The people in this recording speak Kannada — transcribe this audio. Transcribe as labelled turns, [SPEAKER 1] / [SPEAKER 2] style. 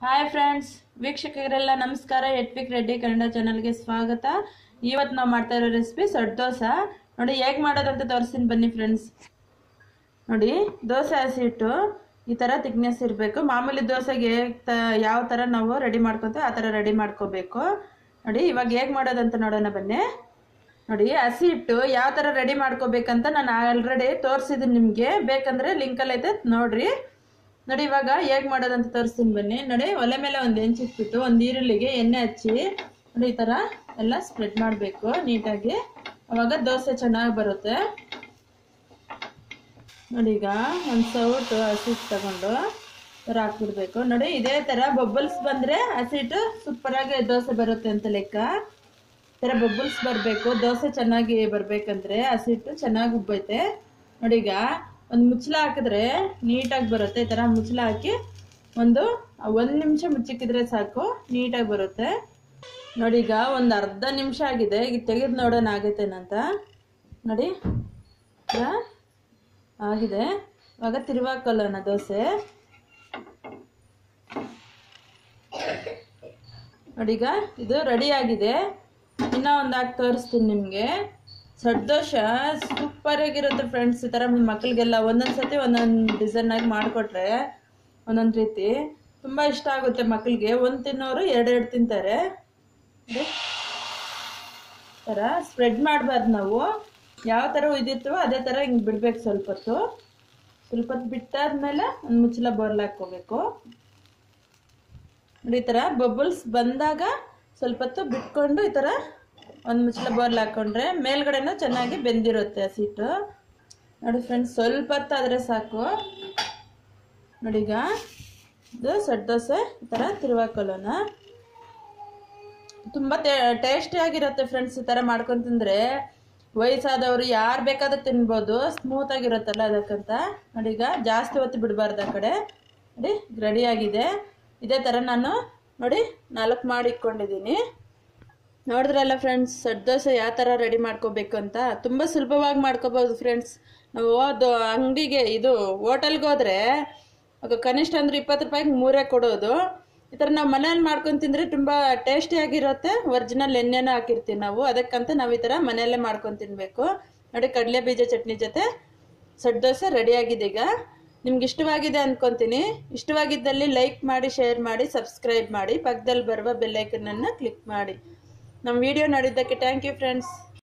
[SPEAKER 1] ಹಾಯ್ ಫ್ರೆಂಡ್ಸ್ ವೀಕ್ಷಕರೆಲ್ಲ ನಮಸ್ಕಾರ ಎಟ್ವಿಕ್ ರೆಡ್ಡಿ ಕನ್ನಡ ಚಾನಲ್ಗೆ ಸ್ವಾಗತ ಇವತ್ತು ನಾವು ಮಾಡ್ತಾ ಇರೋ ರೆಸಿಪಿ ಸೊಟ್ಟು ದೋಸೆ ನೋಡಿ ಹೇಗೆ ಮಾಡೋದಂತ ತೋರಿಸ್ತೀನಿ ಬನ್ನಿ ಫ್ರೆಂಡ್ಸ್ ನೋಡಿ ದೋಸೆ ಹಸಿಟ್ಟು ಈ ಥರ ತಿಕ್ನೆಸ್ ಇರಬೇಕು ಮಾಮೂಲಿ ದೋಸೆಗೆ ಹೇಗ್ ತ ಯಾವ ಥರ ನಾವು ರೆಡಿ ಮಾಡ್ಕೊತೀವಿ ಆ ಥರ ರೆಡಿ ಮಾಡ್ಕೋಬೇಕು ನೋಡಿ ಇವಾಗ ಹೇಗೆ ಮಾಡೋದಂತ ನೋಡೋಣ ಬನ್ನಿ ನೋಡಿ ಹಸಿ ಹಿಟ್ಟು ಯಾವ ಥರ ರೆಡಿ ಮಾಡ್ಕೋಬೇಕಂತ ನಾನು ಆಲ್ರೆಡಿ ತೋರಿಸಿದ್ದೀನಿ ನಿಮಗೆ ಬೇಕಂದರೆ ಲಿಂಕಲ್ಲಿ ಐತೆ ನೋಡ್ರಿ ನೋಡಿ ಇವಾಗ ಹೇಗೆ ಮಾಡೋದಂತ ತೋರಿಸ್ತೀನಿ ಬನ್ನಿ ನೋಡಿ ಒಲೆ ಮೇಲೆ ಒಂದು ಹೆಂಚಿಟ್ಬಿಟ್ಟು ಒಂದು ಈರುಳ್ಳಿಗೆ ಎಣ್ಣೆ ಹಚ್ಚಿ ನೋಡಿ ಈ ಥರ ಎಲ್ಲ ಸ್ಪ್ರೆಡ್ ಮಾಡಬೇಕು ನೀಟಾಗಿ ಅವಾಗ ದೋಸೆ ಚೆನ್ನಾಗಿ ಬರುತ್ತೆ ನೋಡಿ ಈಗ ಒಂದು ಸೌಟು ಹಸಿಟ್ಟು ತಗೊಂಡು ಥರ ಹಾಕ್ಬಿಡ್ಬೇಕು ನೋಡಿ ಇದೇ ಥರ ಬಬ್ಬಲ್ಸ್ ಬಂದರೆ ಹಸಿಟ್ಟು ಸೂಪರಾಗಿ ದೋಸೆ ಬರುತ್ತೆ ಅಂತ ಲೆಕ್ಕ ಈ ಥರ ಬಬ್ಬಲ್ಸ್ ಬರಬೇಕು ದೋಸೆ ಚೆನ್ನಾಗಿ ಬರಬೇಕಂದ್ರೆ ಹಸಿಟ್ಟು ಚೆನ್ನಾಗಿ ಉಬ್ಬೈತೆ ನೋಡಿ ಈಗ ಒಂದು ಮುಚ್ಚಳ ಹಾಕಿದ್ರೆ ನೀಟಾಗಿ ಬರುತ್ತೆ ಈ ಥರ ಮುಚ್ಚಳ ಹಾಕಿ ಒಂದು ಒಂದು ನಿಮಿಷ ಮುಚ್ಚಿಕ್ಕಿದ್ರೆ ಸಾಕು ನೀಟಾಗಿ ಬರುತ್ತೆ ನೋಡಿ ಈಗ ಒಂದು ಅರ್ಧ ನಿಮಿಷ ಆಗಿದೆ ಈಗ ತೆಗೆದು ನೋಡೋಣ ಆಗೈತೇನಂತ ನೋಡಿ ಈಗ ಆಗಿದೆ ಇವಾಗ ತಿರುವಾಕೊಳ್ಳೋಣ ದೋಸೆ ನೋಡಿ ಈಗ ಇದು ರೆಡಿ ಆಗಿದೆ ಇನ್ನೂ ಒಂದು ಹಾಕಿ ತೋರಿಸ್ತೀನಿ ನಿಮಗೆ ಸಡ್ದೋಶ ಸೂಪರ್ ಆಗಿರುತ್ತೆ ಫ್ರೆಂಡ್ಸ್ ಈ ಥರ ಮಕ್ಕಳಿಗೆಲ್ಲ ಒಂದೊಂದು ಸತಿ ಒಂದೊಂದು ಡಿಸೈನಾಗಿ ಮಾಡಿಕೊಟ್ರೆ ಒಂದೊಂದು ರೀತಿ ತುಂಬ ಇಷ್ಟ ಆಗುತ್ತೆ ಮಕ್ಕಳಿಗೆ ಒಂದು ತಿನ್ನೋರು ಎರಡೆರಡು ತಿಂತಾರೆ ನೋಡಿ ಥರ ಸ್ಪ್ರೆಡ್ ಮಾಡಬಾರ್ದು ನಾವು ಯಾವ ಥರ ಉಯ್ದಿರ್ತೀವೋ ಅದೇ ಥರ ಹಿಂಗೆ ಬಿಡ್ಬೇಕು ಸ್ವಲ್ಪ ಹೊತ್ತು ಸ್ವಲ್ಪ ಹೊತ್ತು ಬಿಟ್ಟಾದ್ಮೇಲೆ ಒಂದು ಮುಚ್ಚಳ ಬೋರ್ಲ್ ಹಾಕ್ಕೋಬೇಕು ನೋಡಿ ಈ ಥರ ಬಬಲ್ಸ್ ಬಂದಾಗ ಸ್ವಲ್ಪ ಹೊತ್ತು ಬಿಟ್ಕೊಂಡು ಈ ಥರ ಒಂದು ಮುಚ್ಚಳ ಬೋರ್ಲ್ ಹಾಕ್ಕೊಂಡ್ರೆ ಮೇಲ್ಗಡೆನೂ ಚೆನ್ನಾಗಿ ಬೆಂದಿರುತ್ತೆ ಹಸಿಟ್ಟು ನೋಡಿ ಫ್ರೆಂಡ್ಸ್ ಸ್ವಲ್ಪ ಹೊತ್ತಾದರೆ ಸಾಕು ನೋಡಿ ಈಗ ಇದು ಸೆಟ್ ದೋಸೆ ಈ ಥರ ತಿರುವಾಕೊಳ್ಳೋಣ ತುಂಬ ಟೇಸ್ಟಿ ಆಗಿರುತ್ತೆ ಫ್ರೆಂಡ್ಸ್ ಈ ಥರ ಮಾಡ್ಕೊಂಡು ತಿಂದರೆ ವಯಸ್ಸಾದವರು ಯಾರು ಬೇಕಾದ್ರೂ ತಿನ್ಬೋದು ಸ್ಮೂತ್ ಆಗಿರುತ್ತಲ್ಲ ಅದಕ್ಕಂತ ನೋಡಿ ಈಗ ಜಾಸ್ತಿ ಹೊತ್ತು ಬಿಡಬಾರ್ದು ಆ ಕಡೆ ನೋಡಿ ರೆಡಿ ಆಗಿದೆ ಇದೇ ಥರ ನಾನು ನೋಡಿ ನಾಲ್ಕು ಮಾಡಿ ಇಟ್ಕೊಂಡಿದ್ದೀನಿ ನೋಡಿದ್ರಲ್ಲ ಫ್ರೆಂಡ್ಸ್ ಸೆಟ್ ದೋಸೆ ಯಾವ ಥರ ರೆಡಿ ಮಾಡ್ಕೋಬೇಕು ಅಂತ ತುಂಬ ಸುಲಭವಾಗಿ ಮಾಡ್ಕೋಬೋದು ಫ್ರೆಂಡ್ಸ್ ನಾವು ಅದು ಅಂಗಡಿಗೆ ಇದು ಹೋಟೆಲ್ಗೆ ಹೋದರೆ ಕನಿಷ್ಠ ಅಂದ್ರೆ ಇಪ್ಪತ್ತು ರೂಪಾಯಿಗೆ ಮೂರೇ ಕೊಡೋದು ಈ ಥರ ನಾವು ಮನೇಲಿ ಮಾಡ್ಕೊಂಡು ತಿಂದರೆ ತುಂಬ ಟೇಸ್ಟಿಯಾಗಿರುತ್ತೆ ಒರಿಜಿನಲ್ ಎಣ್ಣೆನೂ ಹಾಕಿರ್ತೀವಿ ನಾವು ಅದಕ್ಕಂತ ನಾವು ಈ ಥರ ಮನೆಯಲ್ಲೇ ಮಾಡ್ಕೊಂಡು ತಿನ್ನಬೇಕು ನೋಡಿ ಕಡಲೆ ಬೀಜ ಚಟ್ನಿ ಜೊತೆ ಸೆಟ್ ದೋಸೆ ರೆಡಿಯಾಗಿದೆ ಈಗ ನಿಮ್ಗೆ ಇಷ್ಟವಾಗಿದೆ ಅಂದ್ಕೊತೀನಿ ಇಷ್ಟವಾಗಿದ್ದಲ್ಲಿ ಲೈಕ್ ಮಾಡಿ ಶೇರ್ ಮಾಡಿ ಸಬ್ಸ್ಕ್ರೈಬ್ ಮಾಡಿ ಪಕ್ಕದಲ್ಲಿ ಬರುವ ಬೆಲ್ಲೈಕನನ್ನು ಕ್ಲಿಕ್ ಮಾಡಿ ನಮ್ಮ ವಿಡಿಯೋ ನೋಡಿದ್ದಕ್ಕೆ ಥ್ಯಾಂಕ್ ಯು ಫ್ರೆಂಡ್ಸ್